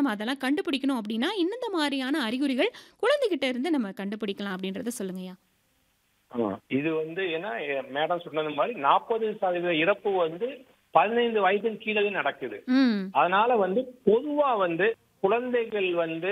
நம்ம அதெல்லாம் கண்டுபிடிக்கணும் அப்படின்னா, எந்தெந்த மாரியான அறிகுறிகள் குழந்தைகிட்ட இருந்து நம்ம கண்டுபிடிக்கலாம் அப்படின்றத சொல்லுங்கய்யா? ஆமா. இது வந்து ஏன்னா எ மேடம் சொன்னது மாரி 40% இறப்பு வந்து 15 வயதின் கீழவே நடக்குது. ம். அதனால வந்து பொதுவா வந்து குழந்தைகள் வந்து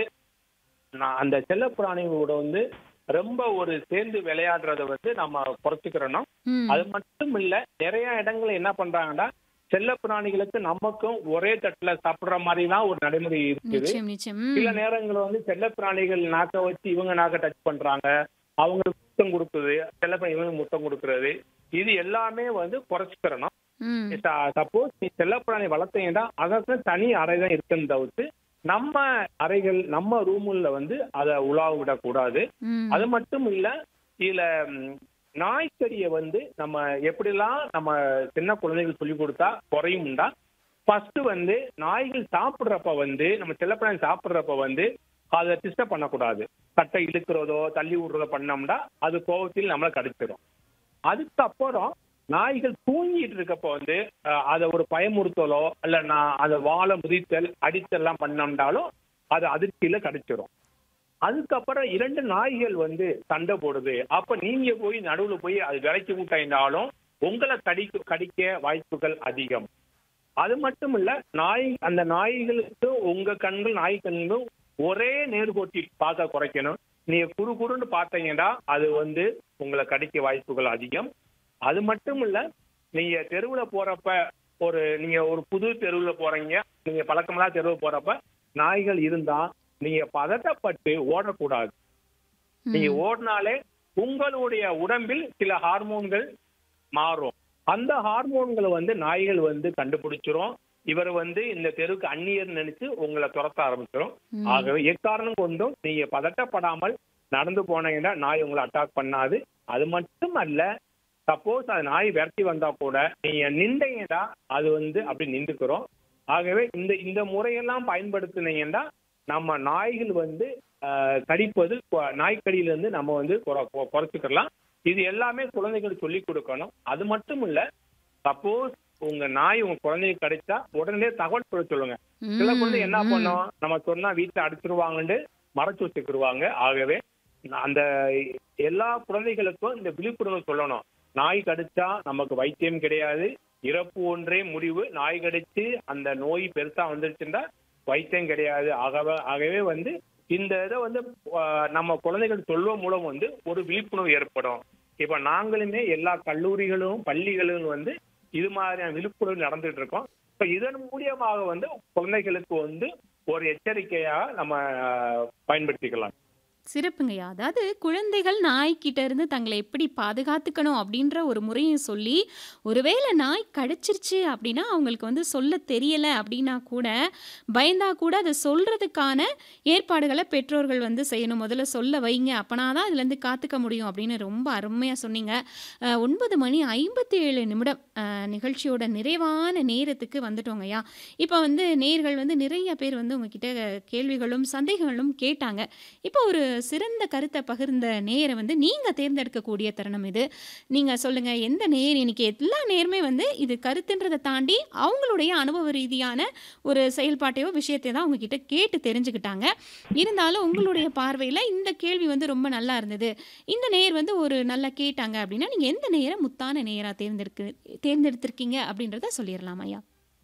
நான் அந்த செல்லப்பிராணிகளோட வந்து ரொம்ப ஒரு சேர்ந்து விளையாடுறத வந்து நம்ம குறைச்சுக்கிறணும். ம். அது மட்டும் இல்ல நிறைய இடங்கள்ல என்ன பண்றாங்கன்னா, செல்லப்பிராணிகளுக்கு நமக்கும் ஒரே தட்டுல சாப்பிடுற மாரிலாம் ஒரு நடைமுறை இருக்குது. நிச்சயம், நிச்சயம். சில ம். நேரங்கள்ல வந்து செல்லப்பிராணிகள் நாக்க வச்சு இவங்க நாக்க டச் பண்றாங்க. அவங்களுக்கு முத்தம் குடுக்குது. செல்லப்பிராணி இவங்களுக்கு முத்தம் குடுக்குறது. இது எல்லாமே வந்து குறைச்சுக்கிறணும். ம். ச சப்போஸ் நீ செல்லப்பிராணி வளர்த்தீங்கன்னா, அதற்கு தனி அறை தான் இருக்குன்னு தவிர்த்து, நம்ம அறைகள், நம்ம ரூமுல வந்து அத உலாவ விடக்கூடாது. ம். அது மட்டும் இல்ல, இதுல ம் நாய்க்கடிய வந்து நம்ம எப்படிலாம் நம்ம சின்ன குழந்தைகளுக்கு சொல்லிக் குடுத்தா குறையும்னா, ஃபர்ஸ்ட் வந்து நாய்கள் சாப்பிடுறப்ப வந்து நம்ம செல்லப்பிராணி சாப்பிடுறப்ப வந்து அத டிஸ்டர்ப் பண்ணக்கூடாது. தட்டை இழுக்கிறதோ, தள்ளி விடுறதோ பண்ணோம்னா, அது கோவத்தில் நம்மள கடிச்சிரும். அதுக்கப்புறம் நாய்கள் தூங்கிட்டு இருக்கப்ப வந்து அ அத ஒரு பயமுறுத்தலோ, இல்ல நான் அத வால மிதித்தல், அடித்தல்லாம் பண்ணோம்னாலும், அது அதிர்ச்சியில கடிச்சிரும். அதுக்கப்புறம் 2 நாய்கள் வந்து சண்டை போடுது. அப்ப நீங்க போய் நடுவுல போய் அது விலக்கி விட்டீங்கனாலும், உங்கள கடிக்க கடிக்க வாய்ப்புகள் அதிகம். அது மட்டும் இல்ல, நாய் அந்த நாய்களுக்கு உங்க கண்கள், நாய் கண்களும் ஒரே நேர்கோட்டில் பார்க்க குறைக்கணும். நீங்க குறு குறுன்னு பார்த்தீங்கன்னா, அது வந்து உங்கள கடிக்க வாய்ப்புகள் அதிகம். அது மட்டும் இல்ல, நீங்க தெருவுல போறப்ப ஒரு நீங்க ஒரு புது தெருவுல போறீங்க. நீங்க பழக்கமில்லாத தெருவுல போறப்ப நாய்கள் இருந்தா, நீங்க பதட்டப்பட்டு ஓடக்கூடாது. நீங்க ம். ஓடுனாலே உங்களுடைய உடம்பில் சில ஹார்மோன்கள் மாறும். அந்த ஹார்மோன்கள வந்து நாய்கள் வந்து கண்டுபிடிச்சிரும். இவர் வந்து இந்த தெருவுக்கு அந்நியர்ன்னு நினைச்சு உங்கள துரத்த ஆரம்பிச்சிரும். ம். ஆகவே எக்காரணம் கொண்டும் நீங்க பதட்டப்படாமல் நடந்து போனீங்கன்னா, நாய் உங்கள அட்டாக் பண்ணாது. அது மட்டும் அல்ல, சப்போஸ் அது நாய் விரட்டி வந்தா கூட, நீங்க நின்றீங்கன்னா, அது வந்து அப்படி நின்றுக்கிறோம். ஆகவே இந்த இந்த முறையெல்லாம் பயன்படுத்துனீங்கன்னா, நம்ம நாய்கள் வந்து அ கடிப்பது கொ நாய்க்கடியிலிருந்து நம்ம வந்து கொற கொ குறைச்சுக்கலாம். இது எல்லாமே குழந்தைகளுக்கு சொல்லிக் குடுக்கணும். அது மட்டும் இல்ல, சப்போஸ் உங்க நாய் உங்க குழந்தைய கடிச்சா, உடனே தகவல் சொல்ல சொல்லுங்க. சில குழந்தை என்ன ம். ம். பண்ணும், நம்ம சொன்னா வீட்ல அடிச்சிருவாங்கன்ட்டு மறைச்சு வச்சுக்கிருவாங்க. ஆகவே அந்த எல்லா குழந்தைகளுக்கும் இந்த விழிப்புணர்வு சொல்லணும். நாய் கடிச்சா நமக்கு வைத்தியம் கிடையாது. இறப்பு ஒன்றே முடிவு. நாய் கடிச்சு அந்த நோய் பெருசா வந்துருச்சுன்னா, வைத்தியம் கிடையாது. ஆகவே ஆகவே வந்து இந்த இத வந்து அ நம்ம குழந்தைகளுக்கு சொல்வதன் மூலம் வந்து ஒரு விழிப்புணர்வு ஏற்படும். இப்ப நாங்களுமே எல்லா கல்லூரிகளும், பள்ளிகளிலும் வந்து இது மாதிரியான விழிப்புணர்வு நடந்துட்டு இருக்கோம். இப்ப இதன் மூலியமாக வந்து குழந்தைகளுக்கு வந்து ஒரு எச்சரிக்கையா நம்ம பயன்படுத்திக்கலாம். சிறப்புங்கய்யா. அதாவது குழந்தைகள் நாய்க்கிட்ட இருந்து தங்கள எப்படி பாதுகாத்துக்கணும் அப்படின்ற ஒரு முறையும் சொல்லி, ஒருவேளை நாய் கடிச்சிருச்சு அப்படின்னா, அவங்களுக்கு வந்து சொல்ல தெரியல அப்படின்னா கூட, பயந்தா கூட அத சொல்றதுக்கான ஏற்பாடுகள பெற்றோர்கள் வந்து செய்யணும். முதல்ல சொல்ல வைங்க. அப்பனா தான் இதுலேருந்து காத்துக்க முடியும் அப்படின்னு ரொம்ப அருமையா சொன்னீங்க. அ 9 மணி 57 நிமிடம் அ நிகழ்ச்சியோட நிறைவான நேரத்துக்கு வந்துட்டோங்கய்யா. இப்ப வந்து நேயர்கள் வந்து நிறைய பேர் வந்து உங்ககிட்ட கேள்விகளும், சந்தேகங்களும் கேட்டாங்க. இப்போ ஒரு சிறந்த கருத்த பகிர்ந்த நேயர வந்து நீங்க தேர்ந்தெடுக்கக்கூடிய தருணம் இது. நீங்க சொல்லுங்க, எந்த நேயர் இன்னைக்கு எல்லா நேயருமே வந்து இது கருத்துன்றத தாண்டி அவங்களுடைய அனுபவ ரீதியான ஒரு செயல்பாட்டையோ, விஷயத்தையோ தான் உங்ககிட்ட கேட்டு தெரிஞ்சுக்கிட்டாங்க. இருந்தாலும் உங்களுடைய பார்வையில இந்த கேள்வி வந்து ரொம்ப நல்லா இருந்தது. இந்த நேயர் வந்து ஒரு நல்லா கேட்டாங்க அப்படின்னா, நீங்க எந்த நேயர முத்தான நேயரா தேர்ந்தெடுக்கு தேர்ந்தெடுத்திருக்கீங்க அப்படின்றத சொல்லிறலாம் ஐயா.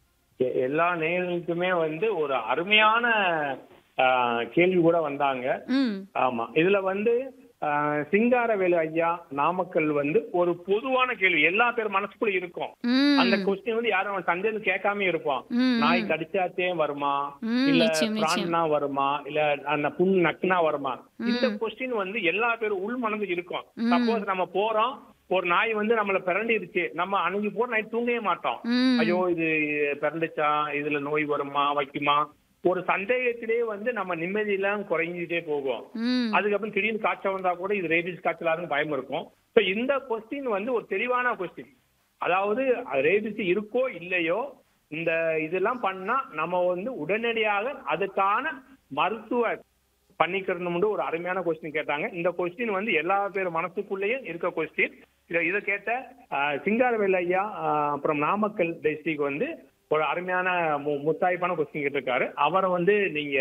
எ எல்லா நேயர்களுக்குமே வந்து ஒரு அருமையான அ கேள்வி கூட வந்தாங்க. ம். ஆமா. இதுல வந்து அ சிங்காரவேலு ஐயா, நாமக்கல் வந்து ஒரு பொதுவான கேள்வி. எல்லா பேர் மனசுக்குள்ள இருக்கும். அந்த ம். கொஸ்டின் வந்து யாரும் சந்தேகம் கேட்காமயே இருப்போம். ம், நாய் ம். கடிச்சாத்தே வருமா? ம். இல்ல நிச்சயம், நிச்சயம். பிரான்னா வருமா? இல்ல அந்த புண் நக்குனா வருமா? இந்த ம். கொஸ்டின் வந்து எல்லா பேரும் உள் மனது இருக்கும். ம். சப்போஸ் நம்ம போறோம், ஒரு நாய் வந்து நம்மள பிரண்டிருச்சு. நம்ம அன்னைக்கு பூரா நைட் தூங்கவே மாட்டோம். ம். ஐயோ! இது பிரண்டுச்சா? இதுல நோய் வருமா? வைக்குமா? ஒரு சந்தேகத்திலேயே வந்து நம்ம நிம்மதியெல்லாம் குறைஞ்சிட்டே போகும். ம். அதுக்கப்புறம் திடீர்னு காய்ச்சல் வந்தா கூட இது ரேபீஸ் காய்ச்சலான்னு பயம் இருக்கும். ஸோ இந்த கொஸ்டின் வந்து ஒரு தெளிவான கொஸ்டின். அதாவது ரேபீஸ் இருக்கோ இல்லையோ, இந்த இதெல்லாம் பண்ணா நம்ம வந்து உடனடியாக அதுக்கான மருத்துவ பண்ணிக்கிறணும்னு ஒரு அருமையான கொஸ்டின் கேட்டாங்க. இந்த கொஸ்டின் வந்து எல்லா பேர் மனசுக்குள்ளேயும் இருக்க கொஸ்டின். இத இத கேட்ட அ சிங்காரவேலு ஐயா, அ அப்புறம் நாமக்கல் டிஸ்ட்ரிக்ட் வந்து ஒரு அருமையான மு முத்தாய்ப்பான கொஸ்டின் கேட்டிருக்காரு. அவர வந்து நீங்க